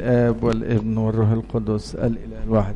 الآب والابن والروح القدس الإله الواحد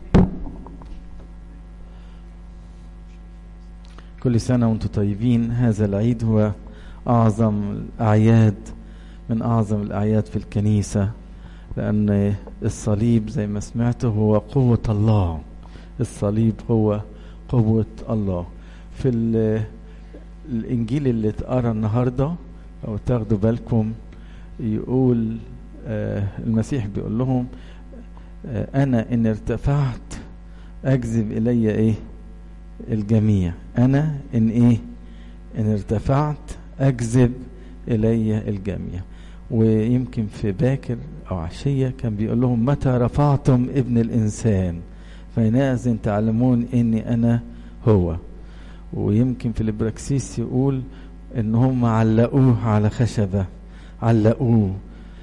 كل سنة وانتم طيبين هذا العيد هو أعظم الأعياد من أعظم الأعياد في الكنيسة لأن الصليب زي ما سمعت هو قوة الله الصليب هو قوة الله في الإنجيل اللي اتقرا النهارده لو تاخدوا بالكم يقول آه المسيح بيقول لهم آه أنا إن ارتفعت أجذب إلي إيه الجميع أنا إن إيه إن ارتفعت أجذب إلي الجميع ويمكن في باكر أو عشية كان بيقول لهم متى رفعتم ابن الإنسان فحينئذ تعلمون إني أنا هو ويمكن في البراكسيس يقول ان هم علقوه على خشبة علقوه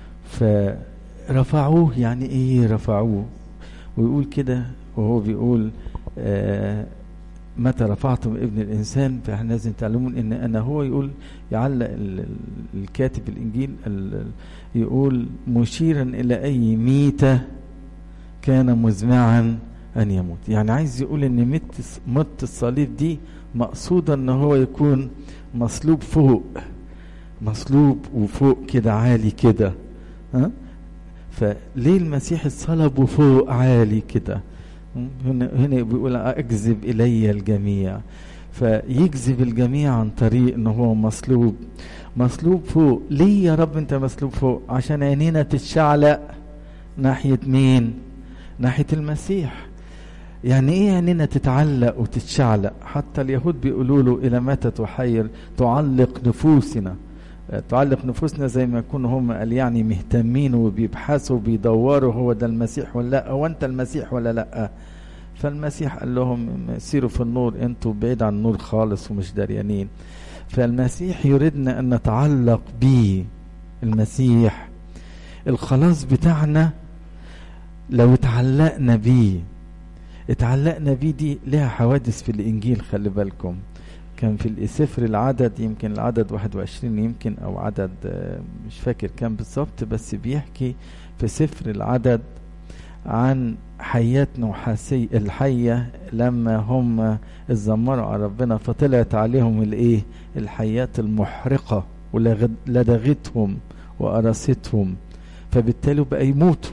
فرفعوه يعني ايه رفعوه ويقول كده وهو بيقول آه متى رفعتم ابن الانسان فاحنا لازم تعلمون ان انا هو يقول يعلق الكاتب الانجيل يقول مشيرا الى اي ميتة كان مزمعا ان يموت يعني عايز يقول ان مت مت الصليب دي مقصودا ان هو يكون مصلوب فوق مصلوب وفوق كده عالي كده ها فليه المسيح اتصلب وفوق عالي كده هنا هنا بيقول اجذب الي الجميع فيجذب الجميع عن طريق ان هو مصلوب مصلوب فوق ليه يا رب انت مصلوب فوق عشان عينينا تتشعلق ناحيه مين ناحيه المسيح يعني ايه عيننا تتعلق وتتشعلق حتى اليهود بيقولوا له الى متى تحير تعلق نفوسنا تعلق نفوسنا زي ما يكونوا هم قال يعني مهتمين وبيبحثوا وبيدوروا هو ده المسيح ولا لا هو انت المسيح ولا لا فالمسيح قال لهم سيروا في النور انتوا بعيد عن النور خالص ومش دريانين فالمسيح يريدنا ان نتعلق بيه المسيح الخلاص بتاعنا لو اتعلقنا بيه اتعلقنا بيه دي لها حوادث في الانجيل خلي بالكم كان في سفر العدد يمكن العدد 21 يمكن او عدد مش فاكر كام بالظبط بس بيحكي في سفر العدد عن حيات نحاسية الحية لما هم اتذمروا على ربنا فطلعت عليهم الايه الحيات المحرقة ولدغتهم وقرصتهم فبالتالي بقى يموتوا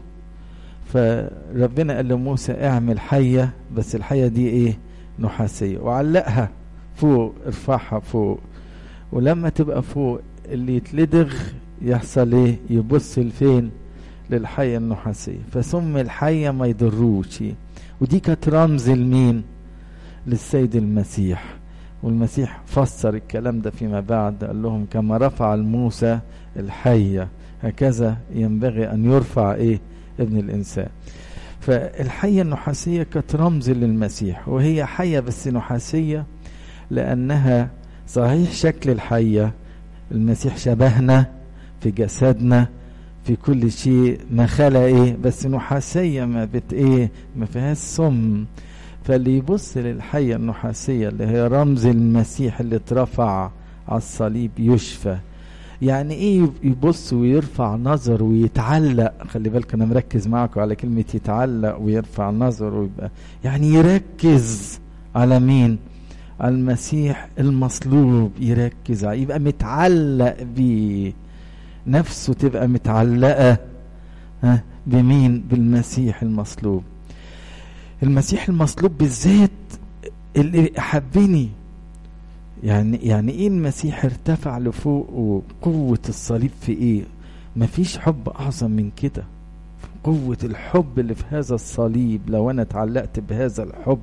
فربنا قال لموسى اعمل حية بس الحية دي ايه نحاسية وعلقها فوق ارفعها فوق ولما تبقى فوق اللي يتلدغ يحصل ايه يبص لفين للحية النحاسية فسم الحية ما يضروش ودي كانت رمز لمين للسيد المسيح والمسيح فسر الكلام ده فيما بعد قال لهم كما رفع الموسى الحية هكذا ينبغي أن يرفع إيه ابن الإنسان فالحية النحاسية كانت رمز للمسيح وهي حية بس نحاسية لأنها صحيح شكل الحية المسيح شبهنا في جسدنا في كل شيء ما خلا ايه بس نحاسية ما بت ايه ما فيهاش سم فاللي يبص للحية النحاسية اللي هي رمز المسيح اللي اترفع على الصليب يشفى يعني ايه يبص ويرفع نظر ويتعلق خلي بالك انا مركز معكم على كلمة يتعلق ويرفع نظر ويبقى يعني يركز على مين على المسيح المصلوب يركز على يبقى متعلق بيه نفسه تبقى متعلقة ها بمين بالمسيح المصلوب المسيح المصلوب بالذات اللي حبني يعني يعني ايه المسيح ارتفع لفوق وقوة الصليب في ايه مفيش حب اعظم من كده قوة الحب اللي في هذا الصليب لو انا اتعلقت بهذا الحب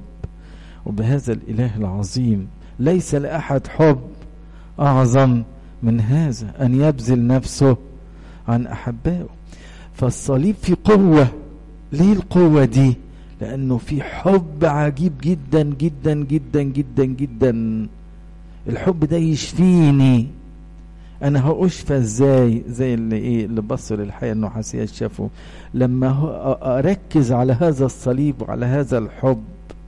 وبهذا الاله العظيم ليس لاحد حب اعظم من هذا ان يبذل نفسه عن احبائه فالصليب في قوة ليه القوة دي لانه في حب عجيب جدا جدا جدا جدا جدا الحب ده يشفيني انا هاشفى ازاي زي اللي ايه اللي بصوا للحياه النحاسيه شافوا لما اركز على هذا الصليب وعلى هذا الحب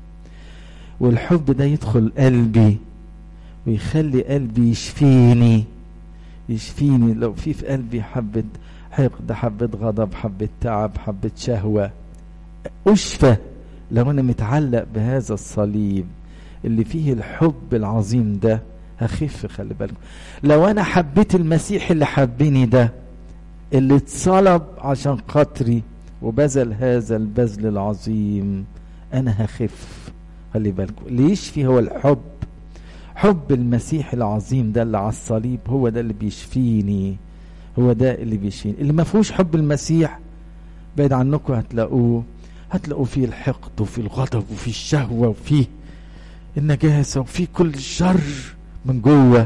والحب ده يدخل قلبي ويخلي قلبي يشفيني يشفيني لو في في قلبي حبة حقد حبة غضب حبة تعب حبة شهوة أشفى لو أنا متعلق بهذا الصليب اللي فيه الحب العظيم ده هخف خلي بالكم لو أنا حبيت المسيح اللي حبني ده اللي اتصلب عشان خاطري وبذل هذا البذل العظيم أنا هخف خلي بالكم اللي يشفي هو الحب حب المسيح العظيم ده اللي على الصليب هو ده اللي بيشفيني هو ده اللي بيشفيني اللي ما فيهوش حب المسيح بعيد عنكم هتلاقوه هتلاقوا فيه الحقد وفيه الغضب وفيه الشهوة وفيه النجاسة وفيه كل الشر من جوه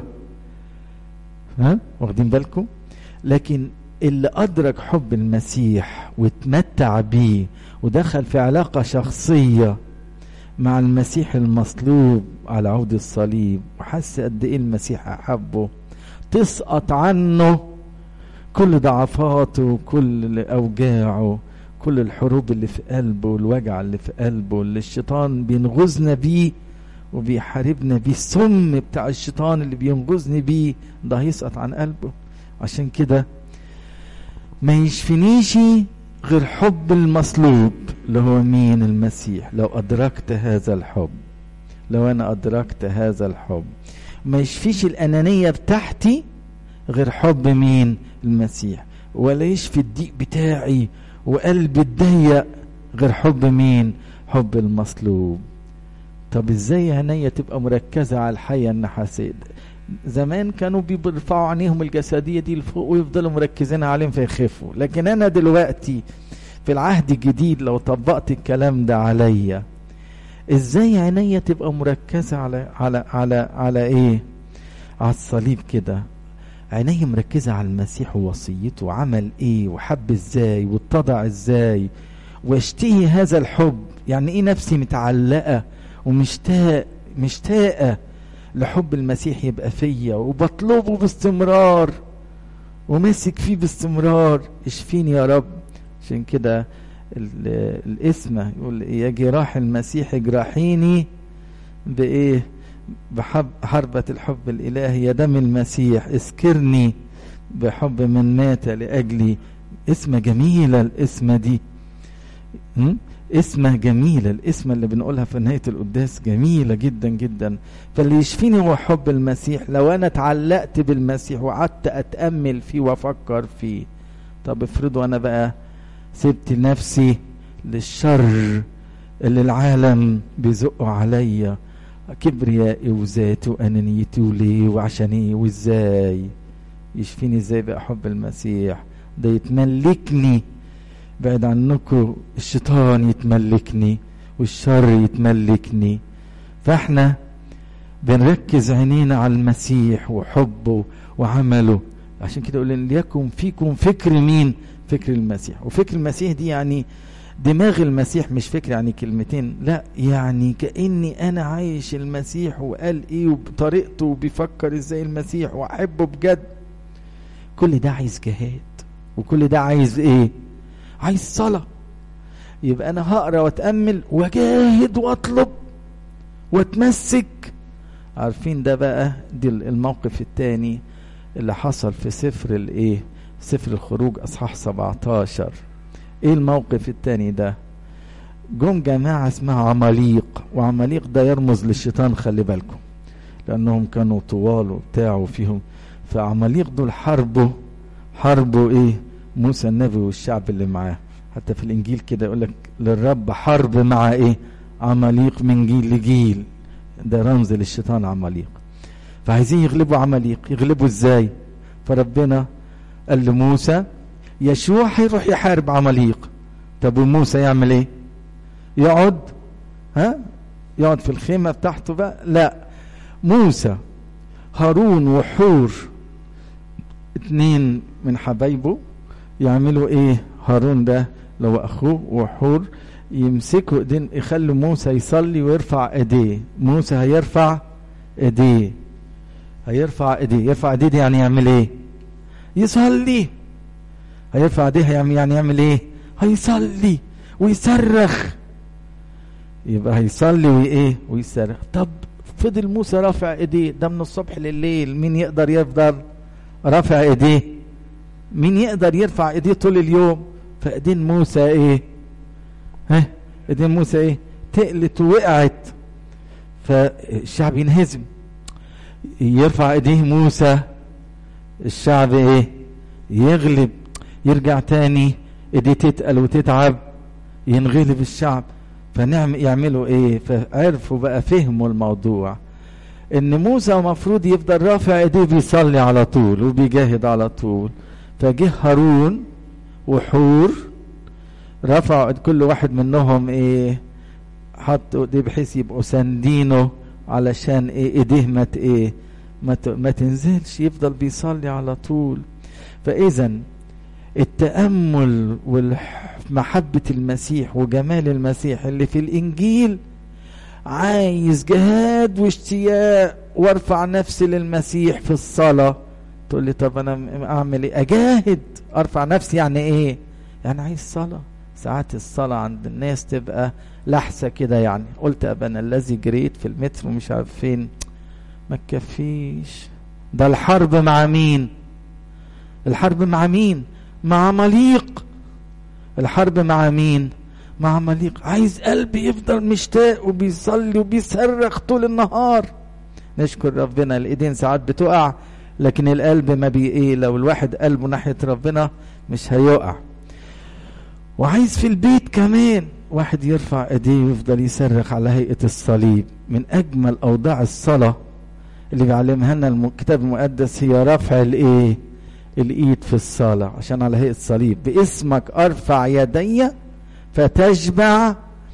ها واخدين بالكم لكن اللي أدرك حب المسيح واتمتع بيه ودخل في علاقة شخصية مع المسيح المصلوب على عود الصليب وحس قد ايه المسيح احبه تسقط عنه كل ضعفاته وكل اوجاعه كل الحروب اللي في قلبه والوجع اللي في قلبه اللي الشيطان بينغزنا بيه وبيحاربنا بيه السم بتاع الشيطان اللي بينغزني بيه ده هيسقط عن قلبه عشان كده ما يشفنيش غير حب المصلوب اللي هو مين المسيح لو أدركت هذا الحب لو أنا أدركت هذا الحب ما يشفيش الأنانية بتاعتي غير حب مين المسيح ولا يشفي الضيق بتاعي وقلبي الضيق غير حب مين حب المصلوب طب ازاي عينيا تبقى مركزة على الحية النحاسية زمان كانوا بيرفعوا عينيهم الجسدية دي لفوق ويفضلوا مركزين عليهم فيخفوا لكن أنا دلوقتي في العهد الجديد لو طبقت الكلام ده عليا ازاي عينيا تبقى مركزة على على على على ايه على الصليب كده عيني مركزة على المسيح ووصيته وعمل ايه وحب ازاي واتضع ازاي واشتهي هذا الحب يعني ايه نفسي متعلقة ومشتاق مشتاقة لحب المسيح يبقى فيا وبطلبه باستمرار وماسك فيه باستمرار اشفيني يا رب عشان كده الاسم يقول يا جراح المسيح اجرحيني بايه بحب حربة الحب الالهي يا دم المسيح اسكرني بحب من مات لاجلي اسمة جميلة الاسمة دي اسمة جميلة الاسمة اللي بنقولها في نهاية القداس جميلة جدا جدا فاللي يشفيني هو حب المسيح لو انا اتعلقت بالمسيح وقعدت اتأمل فيه وافكر فيه طب افرضوا انا بقى سبت نفسي للشر اللي العالم بيزقوا عليا كبريائي وذاتي وانانيتي وليه وعشان ايه وازاي يشفيني ازاي بقى حب المسيح ده يتملكني بعد عنكم الشيطان يتملكني والشر يتملكني فاحنا بنركز عينينا على المسيح وحبه وعمله عشان كده يقول ليكن فيكم فكر مين فكر المسيح وفكر المسيح دي يعني دماغ المسيح مش فكر يعني كلمتين لا يعني كأني أنا عايش المسيح وقال إيه وبطريقته وبيفكر إزاي المسيح وأحبه بجد كل ده عايز جهاد وكل ده عايز إيه عايز صلاة يبقى أنا هقرا وأتأمل وأجاهد وأطلب وأتمسك عارفين ده بقى دي الموقف الثاني اللي حصل في سفر الإيه سفر الخروج اصحاح 17 ايه الموقف التاني ده جم جماعة اسمها عماليق وعماليق ده يرمز للشيطان خلي بالكم لانهم كانوا طوال وبتاع وفيهم فعماليق دول حربوا حربوا ايه موسى النبي والشعب اللي معاه حتى في الانجيل كده يقول لك للرب حرب مع ايه عماليق من جيل لجيل ده رمز للشيطان عماليق فعايزين يغلبوا عماليق يغلبوا ازاي فربنا قال لموسى يشوع هيروح يحارب عماليق طب وموسى يعمل ايه يقعد ها يقعد في الخيمة بتاعته بقى لا موسى هارون وحور اتنين من حبايبه يعملوا ايه هارون ده لو اخوه وحور يمسكوا ايدين يخلوا موسى يصلي ويرفع ايديه موسى هيرفع ايديه هيرفع ايديه يرفع ايديه دي يعني يعمل ايه يصلي هيرفع ايديه يعني يعمل ايه هيصلي ويصرخ يبقى هيصلي وايه ويصرخ طب فضل موسى رافع ايديه ده من الصبح لليل مين يقدر يفضل رافع ايديه مين يقدر يرفع ايديه طول اليوم فايدين موسى ايه ها ايدين موسى ايه تقلت ووقعت فالشعب ينهزم يرفع ايديه موسى الشعب ايه يغلب يرجع تاني ايديه تتقل وتتعب ينغلب الشعب فنعم يعملوا ايه فعرفوا بقى فهموا الموضوع ان موسى مفروض يفضل رافع ايديه بيصلي على طول وبيجاهد على طول فجه هارون وحور رفعوا كل واحد منهم ايه حطوا ايديه بحيث يبقوا ساندينه علشان ايه ايديه ما ايه ما, ما تنزلش يفضل بيصلي على طول فاذا التامل ومحبه المسيح وجمال المسيح اللي في الانجيل عايز جهاد واشتياق وارفع نفسي للمسيح في الصلاه تقول لي طب انا اعمل ايه اجاهد ارفع نفسي يعني ايه يعني عايز صلاه ساعات الصلاه عند الناس تبقى لحسه كده يعني قلت ابانا الذي جريت في المترو مش عارف فين ما تكفيش ده الحرب مع مين الحرب مع مين مع مليق الحرب مع مين مع مليق عايز قلبي يفضل مشتاق وبيصلي وبيصرخ طول النهار نشكر ربنا الايدين ساعات بتقع لكن القلب ما بي ايه لو الواحد قلبه ناحيه ربنا مش هيقع وعايز في البيت كمان واحد يرفع ايديه ويفضل يصرخ على هيئه الصليب من اجمل اوضاع الصلاه اللي بيعلمها لنا الكتاب المقدس هي رفع الايه الايد في الصلاه عشان على هيئه الصليب باسمك ارفع يدي فتشبع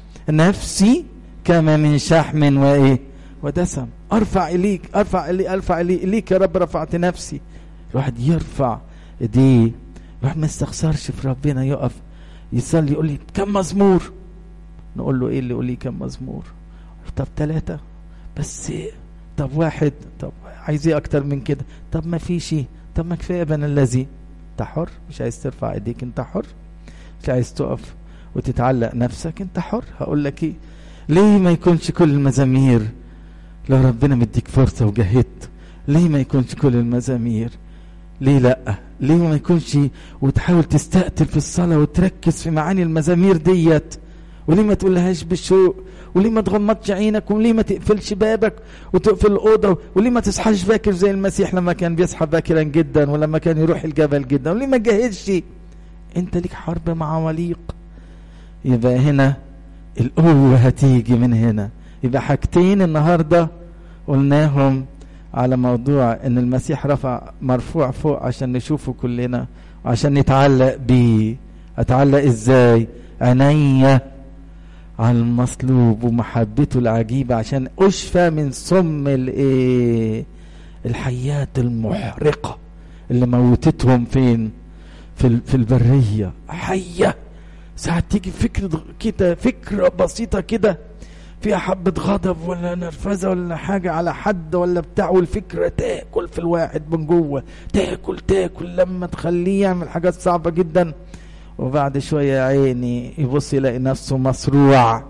نفسي كما من شحم وايه ودسم ارفع اليك ارفع الي ارفع الي اليك يا رب رفعت نفسي الواحد يرفع ايديه الواحد ما يستخسرش في ربنا يقف يصلي يقول لي كم مزمور نقول له ايه اللي يقول لي كم مزمور طب ثلاثة بس طب واحد طب عايز ايه اكتر من كده طب ما فيش طب ما كفايه ابن الذي انت حر مش عايز ترفع ايديك انت حر مش عايز تقف وتتعلق نفسك انت حر هقول لك ايه ليه ما يكونش كل المزامير لو ربنا مديك فرصة وجهدت ليه ما يكونش كل المزامير ليه لا ليه ما يكونش وتحاول تستقتل في الصلاة وتركز في معاني المزامير ديت وليه ما تقولهاش بالشوق وليه ما تغمضش عينك وليه ما تقفلش بابك وتقفل الأوضة وليه ما تصحاش باكر زي المسيح لما كان بيصحى باكرا جدا ولما كان يروح الجبل جدا وليه ما تجهزش انت ليك حرب مع وليق يبقى هنا القوة هتيجي من هنا يبقى حاجتين النهاردة قلناهم على موضوع ان المسيح رفع مرفوع فوق عشان نشوفه كلنا وعشان نتعلق بيه اتعلق ازاي عينيا على المصلوب ومحبته العجيبة عشان اشفى من سم الايه الحيات المحرقة اللي موتتهم فين في, في البرية حية ساعات تيجي فكرة كده فكرة بسيطة كده فيها حبة غضب ولا نرفزة ولا حاجة على حد ولا بتاع والفكرة تاكل في الواحد من جوه تاكل تاكل لما تخليه يعمل حاجات صعبة جدا وبعد شوية يا عيني يبص يلاقي نفسه مصروع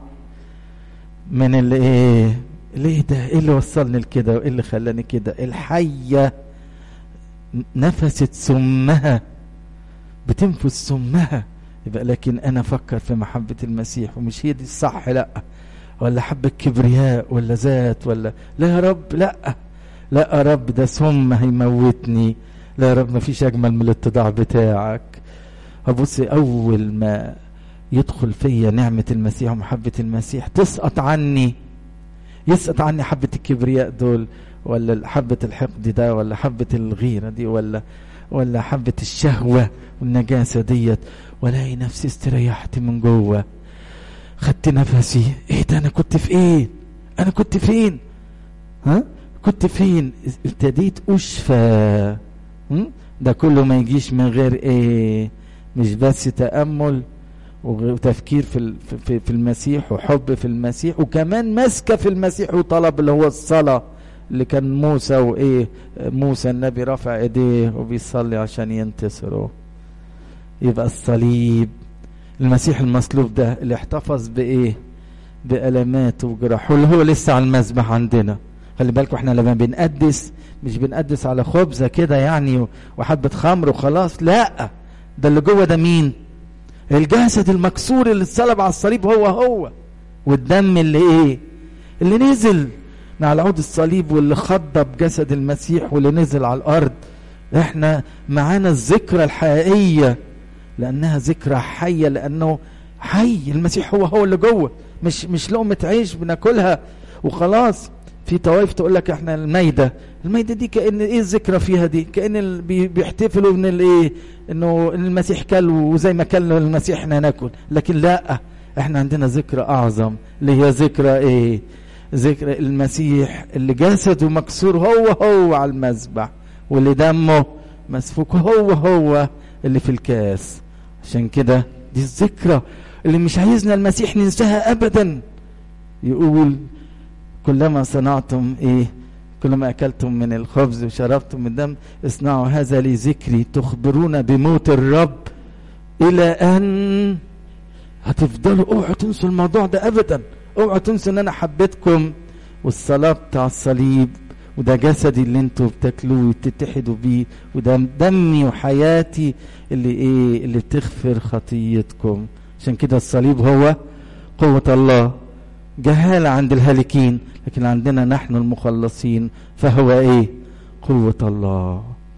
من اللي ايه ليه ده ايه اللي وصلني لكده وايه اللي خلاني كده الحية نفست سمها بتنفس سمها يبقى لكن انا افكر في محبة المسيح ومش هي دي الصح لا ولا حبة كبرياء ولا ذات ولا لا يا رب لا لا يا رب ده سم هيموتني لا يا رب ما فيش اجمل من الاتضاع بتاعك ابص اول ما يدخل فيا نعمة المسيح ومحبة المسيح تسقط عني يسقط عني حبة الكبرياء دول ولا حبة الحقد ده ولا حبة الغيرة دي ولا ولا حبة الشهوة والنجاسة ديت والاقي نفسي استريحت من جوه خدت نفسي ايه ده انا كنت في ايه انا كنت فين ها كنت فين ابتديت اشفى ده كله ما يجيش من غير ايه مش بس تامل وتفكير في في في المسيح وحب في المسيح وكمان ماسكه في المسيح وطلب اللي هو الصلاه اللي كان موسى وايه موسى النبي رفع ايديه وبيصلي عشان ينتصروا يبقى الصليب المسيح المصلوب ده اللي احتفظ بايه بألماته وجراحه اللي هو لسه على المذبح عندنا خلي بالكم احنا لما بنقدس مش بنقدس على خبزة كده يعني وحبة خمر وخلاص لا ده اللي جوه ده مين الجسد المكسور اللي اتصلب على الصليب هو هو والدم اللي ايه اللي نزل من على عود الصليب واللي خضب جسد المسيح واللي نزل على الارض احنا معانا الذكرى الحقيقيه لانها ذكرى حيه لانه حي المسيح هو هو اللي جوه مش مش لقمه عيش بناكلها وخلاص في طوائف تقول لك احنا المايده المايده دي كان ايه الذكرى فيها دي كان بيحتفلوا من الايه انه المسيح كل وزي ما كل المسيح احنا ناكل لكن لا احنا عندنا ذكرى اعظم اللي هي ذكرى ايه ذكرى المسيح اللي جسده مكسور هو هو على المذبح واللي دمه مسفوك هو هو اللي في الكاس عشان كده دي الذكرى اللي مش عايزنا المسيح ننساها ابدا يقول كلما صنعتم ايه كلما اكلتم من الخبز وشربتم من الدم اصنعوا هذا لذكري تخبرون بموت الرب الى ان هتفضلوا اوعوا تنسوا الموضوع ده ابدا اوعوا تنسوا ان انا حبيتكم والصلاه بتاع الصليب وده جسدي اللي انتوا بتاكلوه وتتحدوا بيه وده دمي وحياتي اللي ايه اللي بتغفر خطيتكم عشان كده الصليب هو قوة الله جهالة عند الهالكين لكن عندنا نحن المخلصين فهو ايه قوة الله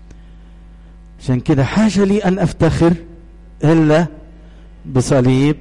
عشان كده حاجة لي ان افتخر الا بصليب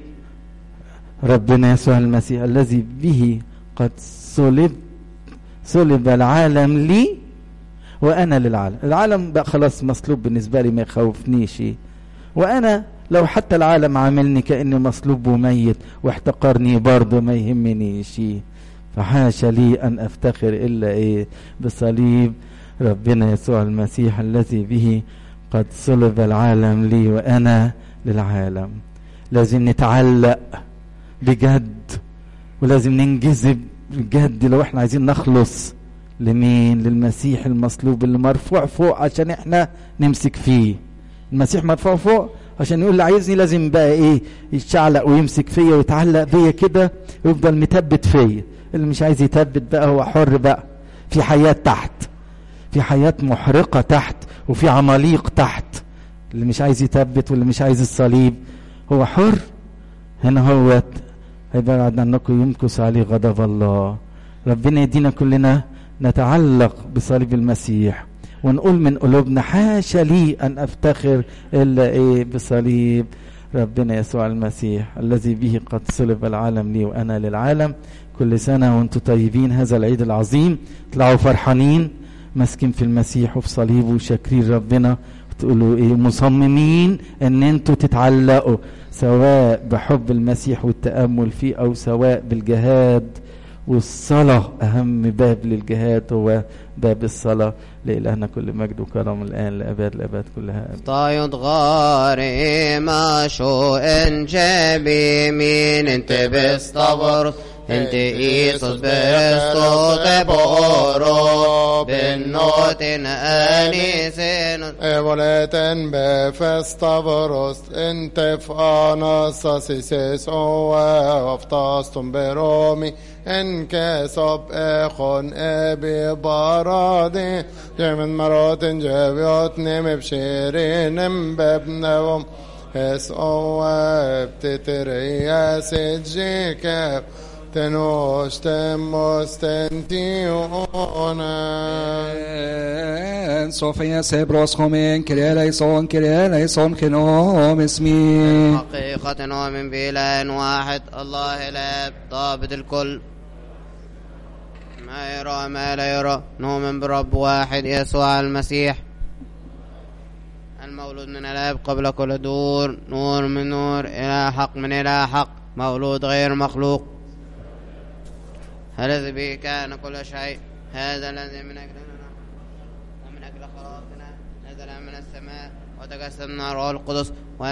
ربنا يسوع المسيح الذي به قد صلب صلب العالم لي وانا للعالم العالم بقى خلاص مصلوب بالنسبه لي ما يخوفنيش وانا لو حتى العالم عاملني كاني مصلوب وميت واحتقرني برضه ما يهمنيش فحاشا لي ان افتخر الا ايه بصليب ربنا يسوع المسيح الذي به قد صلب العالم لي وانا للعالم لازم نتعلق بجد ولازم ننجذب بجد لو احنا عايزين نخلص لمين للمسيح المصلوب اللي مرفوع فوق عشان احنا نمسك فيه المسيح مرفوع فوق عشان يقول اللي عايزني لازم بقى ايه يتشعلق ويمسك فيا ويتعلق بيا كده ويفضل متبت فيا اللي مش عايز يثبت بقى هو حر بقى في حياة تحت في حياة محرقة تحت وفي عماليق تحت اللي مش عايز يثبت واللي مش عايز الصليب هو حر هنا هو هيبعد عنكم يمكث عليه غضب الله ربنا يدينا كلنا نتعلق بصليب المسيح ونقول من قلوبنا حاشا لي ان افتخر الا ايه بصليب ربنا يسوع المسيح الذي به قد صلب العالم لي وانا للعالم كل سنه وانتم طيبين هذا العيد العظيم اطلعوا فرحانين ماسكين في المسيح وفي صليبه وشاكرين ربنا تقولوا ايه مصممين ان انتوا تتعلقوا سواء بحب المسيح والتامل فيه او سواء بالجهاد والصلاة أهم باب للجهاد هو باب الصلاة لإلهنا كل مجد وكرم الآن لأباد الأباد كلها طايد غاري ما شو إن جابي مين انت بستبر انت ايسوس بستو تبورو بالنوتن انيسين Evoleten befestaveros inte fanas sises oe oftastum beromi en kesop echon ebi baradi jemen marotin jeviot nem bshirin bebnevom es oe btitriyas jikef تنوش تموس تنتيونا Sofia Sebros Homen, Kyrie eleison, Kyrie eleison, Kenom اسمي حقيقة نؤمن بإله واحد الله الآب ضابط الكل ما يرى ما لا يرى نؤمن برب واحد يسوع المسيح المولود من الآب قبل كل دور نور من نور إلى حق من إلى حق مولود غير مخلوق الذي به كان كل شيء هذا الذي من أجلنا ومن أجل خلاصنا نزل من السماء وتجسد من الروح القدس